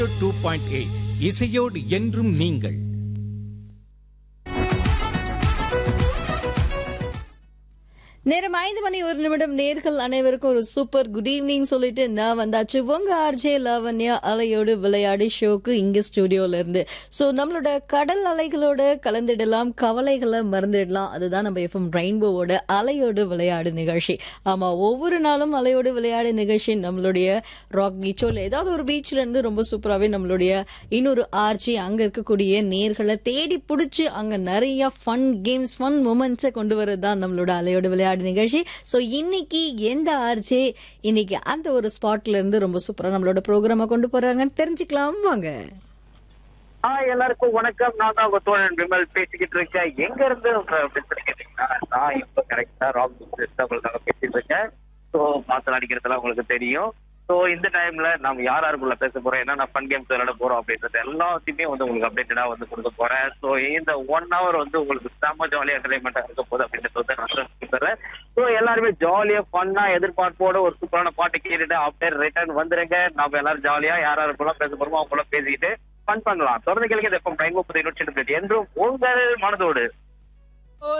two point eight இசையோடு என்றும் நீங்கள் நேரம் ஐந்து மணி ஒரு நிமிடம் நேர்கள் அனைவருக்கும் ஒரு சூப்பர் குட் ஈவினிங் சொல்லிட்டு நான் வந்தாச்சு உங்க ஆர்ஜே லாவண்யா அலையோடு விளையாடி ஷோக்கு இங்க ஸ்டுடியோல இருந்து சோ நம்மளோட கடல் அலைகளோட கலந்துடலாம் கவலைகளை மறந்துடலாம் அதுதான் நம்ம எஃப்எம் ரெயின்போவோட அலையோடு விளையாடு நிகழ்ச்சி ஆமா ஒவ்வொரு நாளும் அலையோடு விளையாடு நிகழ்ச்சி நம்மளுடைய ராக் பீச்சோ இல்லை ஏதாவது ஒரு பீச்ல இருந்து ரொம்ப சூப்பராகவே நம்மளுடைய இன்னொரு ஆர்ஜி அங்க இருக்கக்கூடிய நேர்களை தேடி பிடிச்சி அங்க நிறைய ஃபன் கேம்ஸ் ஃபன் மூமெண்ட்ஸை கொண்டு வரது தான் நம்மளோட அலையோடு விளையாடு நிகழ்ச்சி ஸோ இன்னைக்கு எந்த ஆர்ஜே இன்னைக்கு அந்த ஒரு ஸ்பாட்ல இருந்து ரொம்ப சூப்பரா நம்மளோட ப்ரோக்ராமை கொண்டு போறாங்கன்னு தெரிஞ்சுக்கலாம் வாங்க ஹாய் எல்லாருக்கும் வணக்கம் நான் தான் உங்க தோழன் விமல் பேசிக்கிட்டு இருக்கேன் எங்க இருந்து உங்க அப்படின்னு சொல்லி கேட்டீங்கன்னா நான் இப்ப கரெக்டா ராக் உங்களுக்காக பேசிட்டு இருக்கேன் ஸோ மாத்தல் அடிக்கிறதுலாம் உங்களுக்கு தெரியும் ஸோ இந்த டைம்ல நம்ம யார் யாருக்குள்ள பேச போறோம் என்னென்ன ஃபன் கேம்ஸ் விளையாட போறோம் அப்படின்றது எல்லாத்தையுமே வந்து உங்களுக்கு அப்டேட்டடா வந்து கொடுக்க போறேன் ஸோ இந்த ஒன் ஹவர் வந்து உங்களுக்கு செம்ம ஜாலியா என்டர்டைன்மெண்டா இருக்க போகுது அப்படின்றது வந்து நான் சொல்லித்தரேன் ஸோ எல்லாருமே ஜாலியா ஃபன்னா எதிர்பார்ப்போட ஒரு சூப்பரான பாட்டு கேட்டுட்டு அப்படியே ரிட்டர்ன் வந்துருங்க நம்ம எல்லாரும் ஜாலியா யார் யாருக்குள்ள பேச போறோமோ அவங்க கூட பேசிக்கிட்டு ஃபன் பண்ணலாம் தொடர்ந்து கேளுங்க எப்போ டைம் முப்பது இருபத்தி என்றும் உங்கள் மனதோடு